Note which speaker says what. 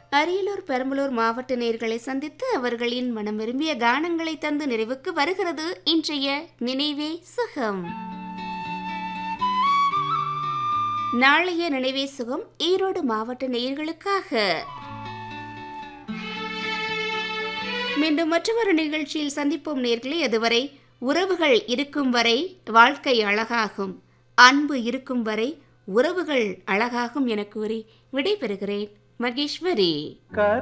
Speaker 1: அரியலூர் பெரம்பலூர் மாவட்ட நேர்களை சந்தித்து அவர்களின் மனம் விரும்பிய கானங்களை தந்து நிறைவுக்கு வருகிறது இன்றைய நினைவே சுகம் நாளைய நினைவே சுகம் ஈரோடு மாவட்ட நேயர்களுக்காக மீண்டும் மற்றொரு நிகழ்ச்சியில் சந்திப்போம் நேர்களே அதுவரை உறவுகள் இருக்கும் வரை வாழ்க்கை அழகாகும் அன்பு இருக்கும் வரை உறவுகள் அழகாகும் என கூறி விடைபெறுகிறேன் மகேஸ்வரி